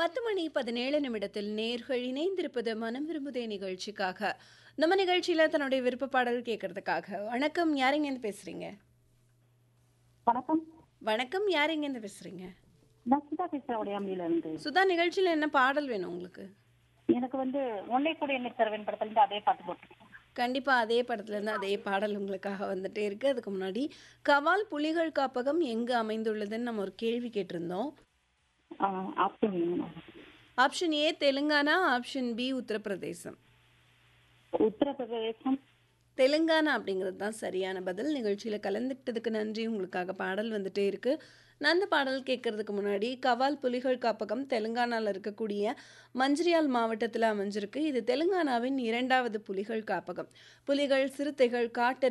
பத்து மணி பதினேழு நிமிடத்தில் நேர்கள் இணைந்திருப்பது மனம் விரும்புதே நிகழ்ச்சிக்காக நம்ம நிகழ்ச்சியில தன்னுடைய விருப்ப பாடல் கேட்கறதுக்காக வணக்கம் யாருங்க இருந்து பேசுறீங்க வணக்கம் வணக்கம் யாருங்க இருந்து பேசுறீங்க நான் சுதா பேசுறேன் உடையாம்பியில இருந்து சுதா நிகழ்ச்சியில என்ன பாடல் வேணும் உங்களுக்கு எனக்கு வந்து ஒன்னை கூட என்னை தருவேன் படத்துல இருந்து அதே பாட்டு போட்டுருக்கேன் கண்டிப்பா அதே படத்துல இருந்து அதே பாடல் உங்களுக்காக வந்துட்டே இருக்கு அதுக்கு முன்னாடி கவால் புலிகள் காப்பகம் எங்கு அமைந்துள்ளதுன்னு நம்ம ஒரு கேள்வி கேட்டிருந்தோம் ஆப்ஷன் வேணும் option A Telangana option B Uttar Pradesh Uttar Pradesh Telangana அப்படிங்கிறது தான் சரியான பதில் நிகழ்ச்சியில் கலந்துக்கிட்டதுக்கு நன்றி உங்களுக்காக பாடல் வந்துட்டே இருக்கு நான் அந்த பாடல் கேட்கறதுக்கு முன்னாடி கவால் புலிகள் காப்பகம் தெலுங்கானாவில் இருக்கக்கூடிய மஞ்சிரியால் மாவட்டத்தில் அமைஞ்சிருக்கு இது தெலுங்கானாவின் இரண்டாவது புலிகள் காப்பகம் புலிகள் சிறுத்தைகள் காட்டு